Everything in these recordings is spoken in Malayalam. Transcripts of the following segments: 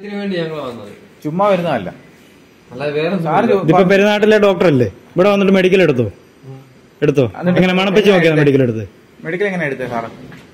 ഇതിനു വേണ്ടി ഞങ്ങൾ വന്നത് ചുമ്മാ വരുന്നതല്ല അല്ലാതെ വേറെ സാറ് ചോ- ഇതിപ്പോ പെരുന്നാട്ടിലെ ഡോക്ടർ അല്ലേ ഇവിടെ വന്നിട്ട് മെഡിക്കൽ എടുത്തോ എടുത്തോ എങ്ങനെ മണപ്പിച്ച് നോക്കിയാ മെഡിക്കൽ എടുത്ത് മെഡിക്കൽ എങ്ങനെ എടുത്തേ സാറ്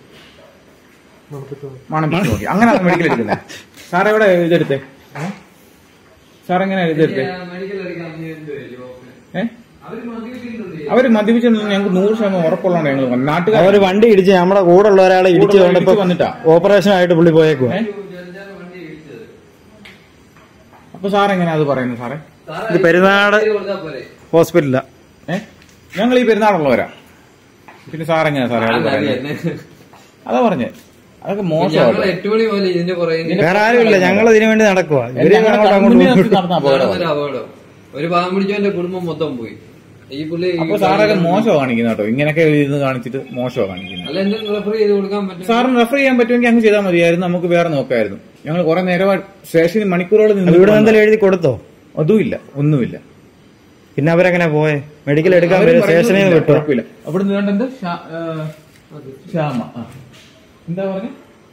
മണപ്പിച്ച് നോക്കി അങ്ങനെ മെഡിക്കൽ എടുക്കുന്നേ സാർ എവിടെ ഇതെടുത്തേ സാർ എങ്ങനെ ഇതെടുത്തേ മെഡിക്കൽ എടുക്കാൻ നീ എന്ത് വരും ഓപ്പൺ? ഏഹ് അവര് മദ്യപിക്കുന്നുണ്ട് അവര് മദ്യപിച്ചെന്ന് ഞങ്ങൾക്ക് നൂറ് ശതമാനം ഉറപ്പുള്ളതാണ് ഞങ്ങൾ നാട്ടുകാർ അവര് വണ്ടി ഇടിച്ച് നമ്മുടെ കൂടെ ഉള്ള ഒരാളെ ഇടിച്ച് കൂടെ കൊണ്ടിപ്പോ ഇടിച്ച് വന്നിട്ടാ. ഓപ്പറേഷൻ ആയിട്ട് പുള്ളി പോയേക്കുവാ ജലജാല വണ്ടി ഇടിച്ചത് അപ്പൊ സാർ എങ്ങനെയാ അത് പറയുന്നത് സാറേ സാറേ, ഇത് പെരുന്നാട് പേര് കൊടുത്താ പോരെ? ഹോസ്പിറ്റലാ ഏഹ് ഞങ്ങൾ ഈ പെരുന്നാളുള്ളവരാ പിന്നെ സാർ എങ്ങനെയാ സാറേ അത് അല്ല, പറയുന്നത് എന്നെ. അതാ പറഞ്ഞേ അതൊക്കെ ഞങ്ങൾ മോശമാണ് എട്ട് മണി പോലെ ഇതിന്റെ പുറകെ വേറെ ആരുമില്ല ഞങ്ങൾ ഇതിനു വേണ്ടി നടക്കുക ഇവര് ഞങ്ങളുടെ അങ്ങോട്ട് അങ്ങോട്ട് കൺമുന്നിൽ പോകും. നിർത്തി നടന്ന അപകടമാണ്. ഒരു അപകടം ഒരു പാവം പിടിച്ചവന്റെ കുടുംബം മൊത്തം പോയി ഈ പുള്ളി അപ്പൊ സാറൊക്കെ മോശമാണ് കാണിക്കുന്നത് കേട്ടോ ഇങ്ങനെയൊക്കെ ഇരുന്ന് കാണിച്ചിട്ട് മോശമാണ് കാണിക്കുന്നത് അല്ല എന്തെങ്കിലും റെഫർ ചെയ്ത് കൊടുക്കാൻ പറ്റും സാറിന് റെഫർ ചെയ്യാൻ പറ്റുമെങ്കിൽ അങ്ങ് ചെയ്താൽ മതിയായിരുന്നു നമുക്ക് വേറെ നോക്കായിരുന്നു ഞങ്ങൾ കുറെ നേരം സ്റ്റേഷനിൽ മണിക്കൂറുകൾ അത് നിന്ന് ഇവിടെ എന്തെങ്കിലും എഴുതി കൊടുത്തോ അതുമില്ല ഒന്നുമില്ല പിന്നെ അവരെങ്ങനെ പോയെ മെഡിക്കൽ എടുക്കാൻ അവര് വരും സ്റ്റേഷനിൽ നിന്ന് പറയുന്നില്ല, വിട്ടോ കുഴപ്പമില്ല അവിടെ നിന്ന് എന്ത് ശ്യാ- ആ, ശ്യാമ ആ. എന്താ പറഞ്ഞ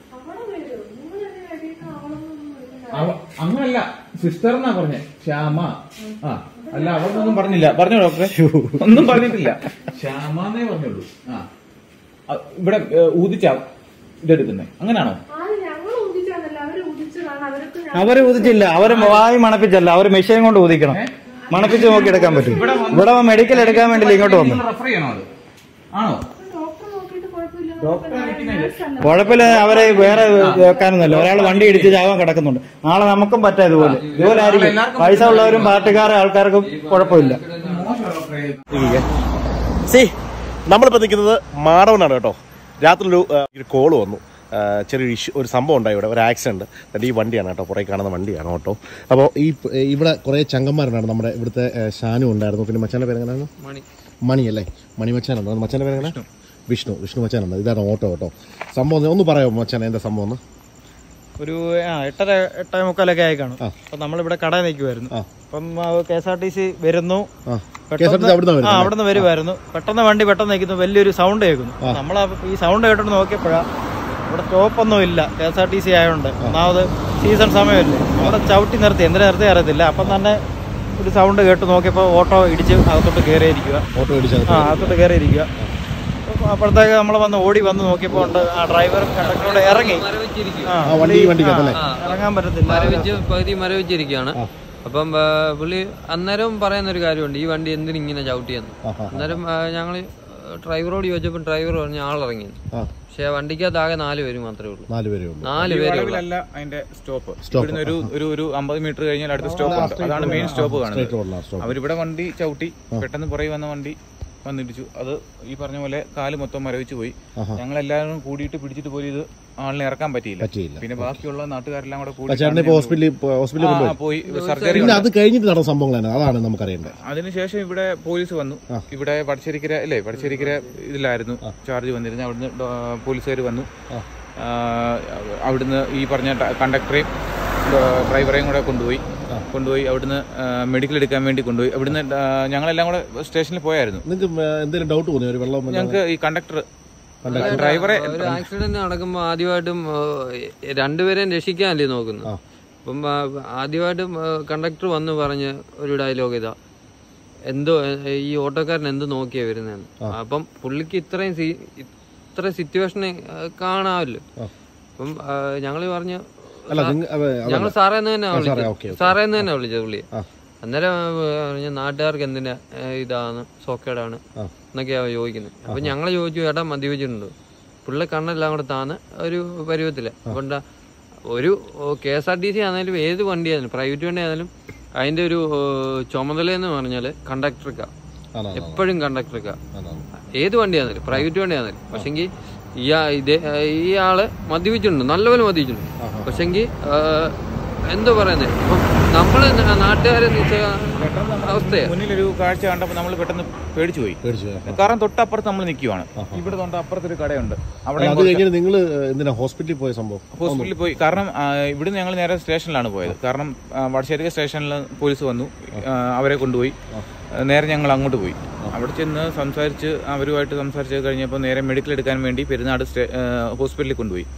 അങ്ങനല്ല സിസ്റ്റർ എന്നാ പറഞ്ഞേ ശ്യാമ ആ അല്ല അവർക്കൊന്നും പറഞ്ഞില്ല പറഞ്ഞോ ഡോക്ടറെ ഒന്നും പറഞ്ഞിട്ടില്ല ശ്യാമന്നേ പറഞ്ഞുള്ളൂ ആ ആ, ഇവിടെ ഏ, ഊതിച്ച ഇതെടുക്കുന്നേ അങ്ങനാണോ ആര് ഞങ്ങൾ ഊതിച്ചാന്നല്ല അവര് ഊതിച്ചതാണ് അവർക്ക് ഞാൻ അവര് ഊതിച്ചില്ല അവര് വായി മണപ്പിച്ചല്ല അവര് മെഷീൻ കൊണ്ട് ഊതിക്കണം മണപ്പിച്ച് നോക്കി എടുക്കാൻ പറ്റും ഇവിടെ മെഡിക്കൽ എടുക്കാൻ വേണ്ടിയില്ല ഇങ്ങോട്ട് വന്നു റെഫർ ചെയ്യണോ അത് ആണോ ഡോക്ടർ നോക്കിയിട്ട് കുഴപ്പമില്ല ഡോക്ടറെ നിൽക്കുന്നില്ല. കുഴപ്പമില്ല അവരെ വേറെ വെക്കാനൊന്നുമല്ല ഒരാൾ വണ്ടി ഇടിച്ച് ചാവാൻ കിടക്കുന്നുണ്ട് നാളെ നമുക്കും പറ്റാ ഇതുപോലെ ഇതുപോലെ ആയിരിക്കും പൈസ ഉള്ളവരും പാർട്ടിക്കാരെ ആൾക്കാർക്കും കുഴപ്പമില്ല സി നമ്മളിപ്പോൾ നിൽക്കുന്നത് മാടവനാണ് കേട്ടോ രാത്രി ഒരു ആ, ഒരു കോള് വന്നു ആ, ചെറിയൊരു ഇഷ്യൂ ഒരു സംഭവം ഉണ്ടായി ഇവിടെ ഒരു ആക്സിഡന്റ് എന്നിട്ട് ഈ വണ്ടിയാണ് കേട്ടോ പുറകെ കാണുന്ന വണ്ടിയാണ് കേട്ടോ അപ്പോൾ ഈ ഇവിടെ കുറേ ചങ്കന്മാരുണ്ടായിരുന്നു നമ്മുടെ ഇവിടുത്തെ ആ, ഷാനു ഉണ്ടായിരുന്നു പിന്നെ മച്ചാൻ്റെ പേരെങ്ങനെയാണ് മണി മണി അല്ലേ മണി മച്ചാനുണ്ടോ മച്ചാൻ്റെ പേരെങ്ങനെ വിഷ്ണു വിഷ്ണു മച്ചാനുണ്ട് ഇതാണ് ഓട്ടോ കേട്ടോ സംഭവം ഒന്ന് ഒന്ന് പറയാമോ മച്ചാൻ എന്താ സംഭവം ഒന്ന് ഒരു ആ, എട്ടര എട്ടേ മുക്കാലൊക്കെ ആയി കാണും ആ. അപ്പൊ നമ്മളിവിടെ കടയിൽ നിൽക്കുമായിരുന്നു ആ. അപ്പം K S R T C വരുന്നു ആ പെട്ടെന്ന് KSRTC അവിടുന്നാ വരുന്നത് ആ അല്ലേ? അവിടുന്ന് വരുമായിരുന്നു പെട്ടെന്ന് വണ്ടി പെട്ടെന്ന് നിൽക്കുന്നു വലിയൊരു സൗണ്ട് കേൾക്കുന്നു നമ്മൾ ഈ സൗണ്ട് കേട്ടിട്ട് നോക്കിയപ്പോഴാ ഇവിടെ സ്റ്റോപ്പൊന്നും ഇല്ല K S R T C ആയതുകൊണ്ട് ഒന്നാമത് സീസൺ സമയമല്ലേ അവിടെ ചവിട്ടി നിർത്തി എന്തിനാ നിർത്തി അറിയത്തില്ല അപ്പം തന്നെ ഒരു സൗണ്ട് കേട്ട് നോക്കിയപ്പോൾ ഓട്ടോ ഇടിച്ച് അകത്തോട്ട് കയറിയിരിക്കുക ഓട്ടോ ഇടിച്ചത് ആ അകത്തോട്ട് കയറിയിരിക്കുക അപ്പൊ അപ്പോഴത്തേക്ക് നമ്മൾ വന്ന് ഓടി വന്ന് നോക്കിയപ്പോൾ ഉണ്ട് ആ ഡ്രൈവറും കണ്ടക്ടറോട് ഇറങ്ങി മരവിച്ചിരിക്കും ആ, ആ വണ്ടി ഈ വണ്ടിക്കകത്തല്ലേ ആ. ഇറങ്ങാൻ പറ്റത്തില്ല മരവിച്ച് പകുതി മരവിച്ചിരിക്കുകയാണ് അപ്പം ആ, പുള്ളി അന്നേരം പറയുന്ന ഒരു കാര്യമുണ്ട് ഈ വണ്ടി എന്തിനു ഇങ്ങനെ ചവിട്ടിയെന്ന് ആഹാ. അന്നേരം ആ, ഞങ്ങള് ഡ്രൈവറോട് ചോദിച്ചപ്പോൾ ഡ്രൈവർ പറഞ്ഞു ആളിറങ്ങി ആ പക്ഷെ വണ്ടിക്കകത്ത് ആകെ നാല് പേര് മാത്രമേ ഉള്ളൂ നാല് പേരേ ഉള്ളൂ നാല് പേരേ ഉള്ളൂ വളവിലല്ല അതിന്റെ സ്റ്റോപ്പ് Stop. ഇവിടുന്ന് ഒരു ഒരു ഒരു അമ്പത് മീറ്റർ കഴിഞ്ഞാൽ അടുത്ത സ്റ്റോപ്പ് ഉണ്ട് അതാണ് മെയിൻ സ്റ്റോപ്പ് സ്ട്രേറ്റ് കാണുന്നത് റോഡിലാണ് സ്റ്റോപ്പ് അവരിവിടെ വണ്ടി ചവിട്ടി പെട്ടെന്ന് പുറകെ വന്ന വണ്ടി വന്നിടിച്ചു അത് ഈ പറഞ്ഞ പോലെ കാല് മൊത്തം മരവിച്ചു പോയി ഞങ്ങൾ എല്ലാവരും കൂടിയിട്ട് പിടിച്ചിട്ട് പോലും ഇത് ആളിനെ ഇറക്കാൻ പറ്റിയില്ല പറ്റിയില്ല. പിന്നെ ബാക്കിയുള്ള നാട്ടുകാരെല്ലാം കൂടെ കൂടി ആ ചേട്ടനെ ഇപ്പോൾ ഹോസ്പിറ്റലിൽ ഹോസ്പിറ്റലിൽ ആ, കൊണ്ടുപോയി പോയി സർജറി പിന്നെ അത് കഴിഞ്ഞിട്ട് നടന്ന സംഭവങ്ങളാണ് അതാണ് നമുക്കറിയേണ്ടത് അതിനുശേഷം ഇവിടെ പോലീസ് വന്നു ഇവിടെ വടശ്ശേരിക്കര അല്ലേ വടശ്ശേരിക്കര ഇതിലായിരുന്നു ചാർജ് വന്നിരുന്നത് അവിടുന്ന് പോലീസുകാർ വന്നു ആ, അവിടുന്ന് ഈ പറഞ്ഞ കണ്ടക്ടറെയും ഡ്രൈവറെയും കൂടെ കൊണ്ടുപോയി കൊണ്ടുപോയി അവിടുന്ന് മെഡിക്കൽ എടുക്കാൻ വേണ്ടി കൊണ്ടുപോയി അവിടുന്ന് ആ, ഞങ്ങളെല്ലാം കൂടെ സ്റ്റേഷനിൽ പോയായിരുന്നു നിങ്ങൾക്ക് എന്തെങ്കിലും ഡൗട്ട് തോന്നിയോ ഒരു വെള്ളം വല്ലതും? ഞങ്ങൾക്ക് ഈ കണ്ടക്ടർ ഡ്രൈവറെ ഒരു ആക്സിഡന്റ് നടക്കുമ്പോൾ ആദ്യമായിട്ടും ആ, രണ്ടുപേരെയും രക്ഷിക്കാനല്ലേ നോക്കുന്നത് അപ്പം ആ, ആദ്യമായിട്ടും കണ്ടക്ടർ വന്ന് പറഞ്ഞ ഒരു ഡയലോഗ് ഇതാ എന്തോ ഏ, ഈ ഓട്ടോക്കാരൻ എന്ത് നോക്കിയാ വരുന്നതെന്ന് അപ്പം പുള്ളിക്ക് ഇത്രയും സി- ഇത്ര സിറ്റുവേഷനെ കാണാമല്ലോ അപ്പം ഞങ്ങൾ പറഞ്ഞു അല്ല നിങ്ങ- അവ- അവ- ഞങ്ങൾ സാറേ എന്ന് തന്നെ സാറേ, വിളിച്ചത് ഓക്കേ, ഓക്കേ. സാറേ എന്ന് തന്നെ വിളിച്ചത് പുള്ളിയെ അന്നേരം പറഞ്ഞ നാട്ടുകാർക്ക് എന്തിനാ ഏ, ഇതാണ് സോക്കേടാണ് എന്നൊക്കെയാ ചോദിക്കുന്നത് അപ്പൊ ഞങ്ങൾ ചോദിച്ചു ഏട്ടാ മദ്യപിച്ചിട്ടുണ്ടോ പുള്ളി കണ്ണെല്ലാം കൂടെ താന്ന് ഒരു പരുവത്തില്ല അതുകൊണ്ട് ഒരു K S R T C ആണെങ്കിലും ഏത് വണ്ടി ആണെങ്കിലും പ്രൈവറ്റ് വണ്ടി ആണെങ്കിലും അതിന്റെ ഒരു ഏ, ചുമതല എന്ന് പറഞ്ഞാല് കണ്ടക്ടർക്കാ ആണോ, ആണോ, എപ്പോഴും കണ്ടക്ടർക്കാ ആണോ. ഏത് വണ്ടി ആണെങ്കിലും പ്രൈവറ്റ് വണ്ടി ആണെങ്കിലും പക്ഷെങ്കിൽ ഈ ഇതേ ഈ ആള് മദ്യപിച്ചിട്ടുണ്ട് നല്ലപോലെ മദ്യപിച്ചിട്ടുണ്ട് പക്ഷെങ്കിൽ എന്തോ പറയുന്നത് ഇപ്പം നമ്മള് നാട്ടുകാരെ നിശ്ചയ അവസ്ഥയാ മുന്നിലൊരു കാഴ്ച കണ്ടപ്പോൾ നമ്മൾ പെട്ടെന്ന് പേടിച്ചു പോയി പേടിച്ചു ആ. കാരണം തൊട്ടപ്പുറത്ത് നമ്മൾ നിൽക്കുവാണ് ഇവിടെ തൊട്ട് അപ്പുറത്തൊരു കടയുണ്ട് അവിടെ അല്ല, അത് കഴിഞ്ഞിട്ട് നിങ്ങൾ എന്തിനാ ഹോസ്പിറ്റലിൽ പോയ സംഭവം ഹോസ്പിറ്റലിൽ പോയി കാരണം ആ, ഇവിടുന്ന് ഞങ്ങൾ നേരെ സ്റ്റേഷനിലാണ് പോയത് കാരണം ആ, വടശ്ശേരി സ്റ്റേഷനിൽ പോലീസ് വന്നു ആ, അവരെ കൊണ്ടുപോയി ആ, നേരെ ഞങ്ങൾ അങ്ങോട്ട് പോയി അവിടെ ചെന്ന് സംസാരിച്ച് അവരുമായിട്ട് സംസാരിച്ച് കഴിഞ്ഞപ്പോൾ നേരെ മെഡിക്കൽ എടുക്കാൻ വേണ്ടി പെരുന്നാട് സ്റ്റേ- ആ, ഹോസ്പിറ്റലിൽ കൊണ്ടുപോയി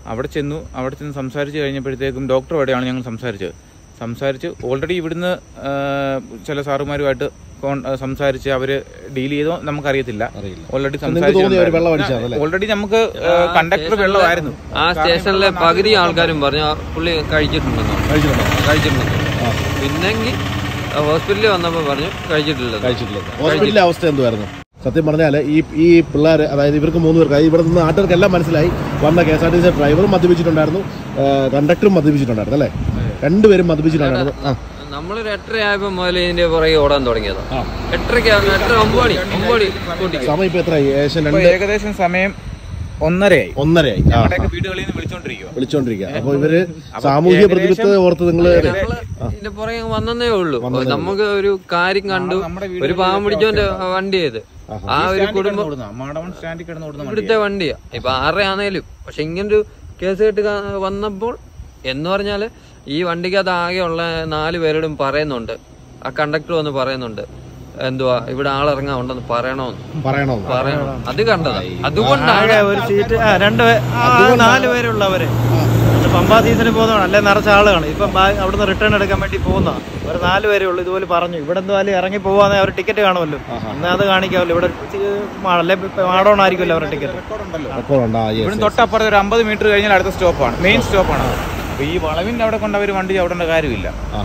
അവിടെ ചെന്നു അവിടെ ചെന്ന് സംസാരിച്ച് കഴിഞ്ഞപ്പോഴത്തേക്കും ഡോക്ടർ എവിടെയാണ് ഞങ്ങൾ സംസാരിച്ചത് സംസാരിച്ച് ഓൾറെഡി ഇവിടുന്ന് ആ, ചില സാറുമാരുമായിട്ട് കോൺ- ആ, സംസാരിച്ച് അവര് ഡീൽ ചെയ്തോ നമുക്കറിയത്തില്ല അറിയില്ല. ഓൾറെഡി നിങ്ങൾക്ക് തോന്നി അവര് വെള്ളം അടിച്ചതാണല്ലേ? ഓൾറെഡി നമുക്ക് കണ്ടക്ടർ വെള്ളമായിരുന്നു ആ സ്റ്റേഷനിലെ പകുതി ആൾക്കാരും പറഞ്ഞു ആ പുള്ളി കഴിച്ചിട്ടുണ്ടെന്നോ കഴിച്ചിട്ടുണ്ടോ കഴിച്ചിട്ടുണ്ടെന്നോ പിന്നെങ്കിൽ ഹോസ്പിറ്റലിൽ വന്നപ്പോൾ പറഞ്ഞു കഴിച്ചിട്ടില്ലെന്ന് കഴിച്ചിട്ടില്ല ഹോസ്പിറ്റലിലെ അവസ്ഥ എന്തുവായിരുന്നു സത്യം പറഞ്ഞാൽ ഈ ഈ പിള്ളേർ അതായത് ഇവർക്ക് മൂന്ന് പേർക്ക് അതായത് ഇവിടെ നിന്ന് നാട്ടുകാർക്കെല്ലാം മനസ്സിലായി വന്ന K S R T C ഡ്രൈവറും മദ്യപിച്ചിട്ടുണ്ടായിരുന്നു ആ, കണ്ടക്ടറും മദ്യപിച്ചിട്ടുണ്ടായിരുന്നു അല്ലേ രണ്ടുപേരും മദ്യപിച്ചിട്ടുണ്ടായിരുന്നു ആ നമ്മളൊരു എട്ടര ആയപ്പോൾ മുതൽ ഇതിന്റെ പുറകെ ഓടാൻ തുടങ്ങിയതാ ആ. എട്ടരയ്ക്ക് എട്ടര ഒമ്പത് മണി ഒമ്പത് മണി കൂട്ടി സമയം ഇപ്പൊ എത്രയായി ഏകദേശം ഇപ്പൊ രണ്ട് ഏകദേശം സമയം ഒന്നരയായി ഒന്നരയായി ആ ഞങ്ങളുടെയൊക്കെ വീടുകളിൽ നിന്ന് വിളിച്ചോണ്ടിരിക്കുക വിളിച്ചോണ്ടിരിക്കുക അപ്പൊ ഇവര് സാമൂഹിക പ്രതിബദ്ധത ഓർത്ത് നിങ്ങള് നമ്മള് ഇതിന്റെ പുറകെ വന്നതേ ഉള്ളൂ നമുക്ക് ഒരു കാര്യം കണ്ടു നമ്മുടെ ഒരു പാവം പിടിച്ചോന്റെ വണ്ടി ചെയ്ത് ആ ഒരു കുടുംബം മാടവൺ സ്റ്റാൻഡിൽ കിടന്ന് ഓടുന്ന വണ്ടി ഇവിടുത്തെ വണ്ടിയാ ഇപ്പൊ ആരുടെ ആണേലും പക്ഷെ ഇങ്ങനൊരു കേസ് കെട്ട് കാ- വന്നപ്പോൾ എന്ന് പറഞ്ഞാല് ഈ വണ്ടിക്കകത്ത് ആകെയുള്ള നാല് പേരോടും പറയുന്നുണ്ട് ആ കണ്ടക്ടർ വന്ന് പറയുന്നുണ്ട് എന്തുവാ ഇവിടെ ആളിറങ്ങാൻ ഉണ്ടെന്ന് പറയണോന്ന് പറയണമെന്ന് പറയണം അത് കണ്ടതാ അതുകൊണ്ടാണ് ആകെ ഒരു സീറ്റ് ആ രണ്ട് പേ- ആ, നാല് പേരുള്ളവര് ഇത് പമ്പാ സീസണിൽ പോകുന്നതാണ് അല്ലെ നിറച്ച ആളുകളാണ് ഇപ്പം ബാ- അവിടുന്ന് റിട്ടേൺ എടുക്കാൻ വേണ്ടി പോകുന്ന ഒരു നാല് പേരേ ഉള്ളൂ ഇതുപോലെ പറഞ്ഞു ഇവിടെ എന്തായാലും ഇറങ്ങി പോവാന്നെ അവർ ടിക്കറ്റ് കാണുമല്ലോ എന്നാൽ അത് കാണിക്കാമല്ലോ ഇവിടെ അല്ലെ മാടോണായിരിക്കുമല്ലോ അവരുടെ ടിക്കറ്റ് റെക്കോർഡുണ്ടോ ആ ഇവിടെ തൊട്ടപ്പുറത്ത് ഒരു അമ്പത് മീറ്റർ കഴിഞ്ഞാൽ അടുത്ത സ്റ്റോപ്പാണ് മെയിൻ സ്റ്റോപ്പാണ് അപ്പൊ ഈ വളവിന്റെ അവിടെ കൊണ്ട് അവർ വണ്ടി ചവിടേണ്ട കാര്യമില്ല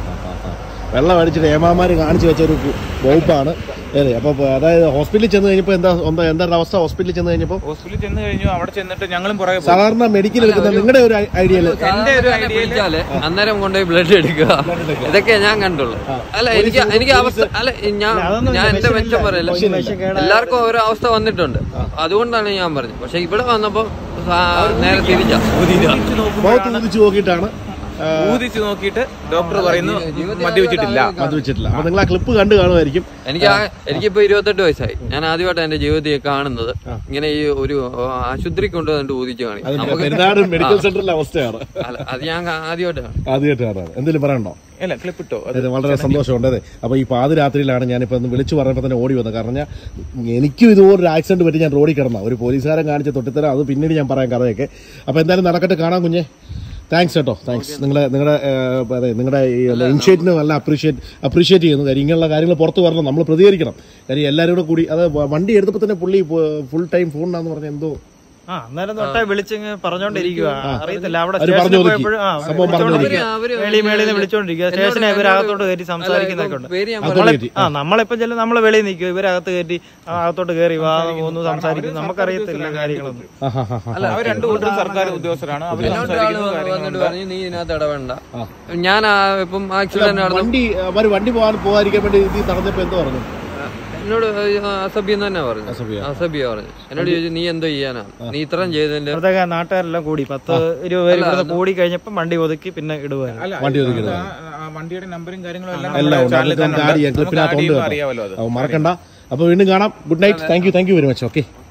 വെള്ളം അടിച്ചിട്ട് ഏമാമാര് കാണിച്ചു വെച്ച ഒരു കു- വകുപ്പാണ് അതെ അപ്പൊ അതായത് ഹോസ്പിറ്റലിൽ ചെന്ന് കഴിഞ്ഞപ്പോ എന്താ എന്താ എന്താണ് അവസ്ഥ ഹോസ്പിറ്റലിൽ ചെന്ന് കഴിഞ്ഞപ്പോ ഹോസ്പിറ്റലിൽ ചെന്ന് കഴിഞ്ഞു അവിടെ ചെന്നിട്ട് ഞങ്ങളും പുറകെ പോയി. സാധാരണ മെഡിക്കൽ എടുക്കുന്ന നിങ്ങളുടെ ഒരു ഐഡിയയില് എന്റെ ഒരു സാധാരണ വിളിച്ചാല് അന്നേരം കൊണ്ടുപോയി ബ്ലഡ് എടുക്കുക ഇതൊക്കെ ഞാൻ കണ്ടുള്ളൂ അല്ല എനിക്ക് എനിക്ക് അവസ്ഥ അല്ല ഞാൻ ഞാൻ എന്റെ മെച്ചം പറയല്ല എല്ലാവർക്കും ഓരോ അവസ്ഥ വന്നിട്ടുണ്ട് അതുകൊണ്ടാണ് ഞാൻ പറഞ്ഞത് പക്ഷെ ഇവിടെ വന്നപ്പോ സാ- നേരെ തിരിച്ചാ മുഖത്ത് കുതിച്ചു നോക്കിയിട്ടാണ് ആ, ഊതിച്ച് നോക്കിയിട്ട് ഡോക്ടർ പറയുന്നു മദ്യപിച്ചിട്ടില്ല അത് വെച്ചിട്ടില്ല അപ്പൊ നിങ്ങൾ ആ ക്ലിപ്പ് കണ്ടു കാണുമായിരിക്കും എനിക്ക് ആ- എനിക്കിപ്പോ ഇരുപത്തെട്ട് വയസ്സായി ഞാൻ ആദ്യമായിട്ട് എന്റെ ജീവിതത്തിൽ കാണുന്നത് ഇങ്ങനെ ഈ ഒരു ആശുപത്രി കൊണ്ടുവന്നിട്ട് ഊതിച്ച് അത് കാണിക്കും നമുക്ക് പെരുന്നാട് മെഡിക്കൽ സെന്ററിലെ അവസ്ഥയാണ് അല്ല അത് ഞാൻ ആദ്യമായിട്ടാണ് ആദ്യമായിട്ട് കാണാറ് എന്തെങ്കിലും പറയണ്ടോ അല്ല ക്ലിപ്പ് ഇട്ടോ അത് അതെ വളരെ സന്തോഷമുണ്ട് അതെ അപ്പൊ ഈ പാതിരാത്രിയിലാണ് ഞാനിപ്പോ ഒന്ന് വിളിച്ചു പറഞ്ഞപ്പോൾ തന്നെ ഓടി വന്നത് കാരണം ഞാൻ എനിക്കും ഇതുപോലൊരു ആക്സിഡന്റ് പറ്റി ഞാൻ റോഡിൽ കിടന്ന ഒരു പോലീസുകാരൻ കാണിച്ച തൊട്ടിത്തരം അത് പിന്നീട് ഞാൻ പറയാൻ കഥയൊക്കെ അപ്പൊ എന്തായാലും നടക്കട്ടെ കാണാം കുഞ്ഞെ താങ്ക്സ് കേട്ടോ താങ്ക്സ് നിങ്ങളുടെ നിങ്ങളുടെ അതെ നിങ്ങളുടെ ഈ ഇനിഷ്യേറ്റീവ് നല്ല അപ്രീഷിയേറ്റ് അപ്രീഷിയേറ്റ് ചെയ്യുന്നു കാര്യം ഇങ്ങനെയുള്ള കാര്യങ്ങൾ പുറത്ത് വരണം നമ്മൾ പ്രതികരിക്കണം കാര്യം എല്ലാവരും കൂടെ കൂടി അത് വണ്ടി എടുത്തപ്പോൾ തന്നെ പുള്ളി ഫുൾ ടൈം ഫോണിനാന്ന് പറഞ്ഞ എന്തോ ആ അന്നേരം തൊട്ടേ വിളിച്ചിങ്ങ് പറഞ്ഞോണ്ടിരിക്കുക അറിയത്തില്ല അവിടെ അവര് സ്റ്റേഷനിൽ പറഞ്ഞു ഒതുക്കി. പോയപ്പോഴും ആ സംഭവം പറഞ്ഞു വിളിച്ചോണ്ടിരിക്കുക. അവര് വെളി മേളിൽ നിന്ന് വിളിച്ചോണ്ടിരിക്കുക സ്റ്റേഷനെ ഇവർ അകത്തോട്ട് കയറ്റി സംസാരിക്കുന്നൊക്കെ ഉണ്ട് പേര് ഞാൻ അകത്തോട്ട് പറയാം. കയറ്റി. ആ നമ്മളിപ്പം ചെല്ലും നമ്മളെ വെളിയിൽ നിൽക്കും ഇവരകത്ത് കയറ്റി ആ, അകത്തോട്ട് കയറി വാ ഒന്ന് സംസാരിക്കും നമുക്കറിയത്തില്ല കാര്യങ്ങളൊന്നും ആ ഹാ ഹാ അല്ല അവർ രണ്ടു കൂട്ടരും സർക്കാർ ഉദ്യോഗസ്ഥരാണ് അവർ എന്നോട് ഒരാള് സംസാരിക്കുന്നു വന്നിട്ട് കാര്യങ്ങളുണ്ട് പറഞ്ഞു നീ ഇതിനകത്ത് ഇടവേണ്ട ഞാൻ ആ ഇപ്പം ആക്സിഡന്റ് നടന്നു വണ്ടി അവർ വണ്ടി പോകാൻ പോകാതിരിക്കാൻ വേണ്ടി ഇത് തടഞ്ഞപ്പോ എന്തോ പറഞ്ഞു എന്നോട് അസഭ്യം തന്നെ പറഞ്ഞു അസഭ്യം. അസഭ്യ പറഞ്ഞു എന്നോട് ചോദിച്ചു നീ എന്തോ ചെയ്യാനാ നീ ഇത്രയും ചെയ്തതിന്റെ അവിടുത്തെ നാട്ടുകാരെല്ലാം കൂടി പത്ത് ഇരുപത് പേര് ഇവിടുന്ന് കൂടി കഴിഞ്ഞപ്പോൾ വണ്ടി ഒതുക്കി പിന്നെ ഇടുവായിരുന്നു അല്ല വണ്ടി ഇത് ഒതുക്കിയത്. ആ- ആ വണ്ടിയുടെ നമ്പറും കാര്യങ്ങളും എല്ലാം എല്ലാം നമ്മുടെ ഉണ്ട് ചാനലിൽ അതിനകത്ത് തന്നെ നമുക്ക് ആഡ് ഉണ്ട്. ചെയ്യാം നമുക്ക് ആഡ് ക്ലിപ്പിനകത്തുണ്ട് ചെയ്യുമ്പോൾ കേട്ടോ അറിയാമല്ലോ അത് അപ്പോൾ മറക്കണ്ട അപ്പോൾ വീണ്ടും കാണാം good night thank you thank you very much okay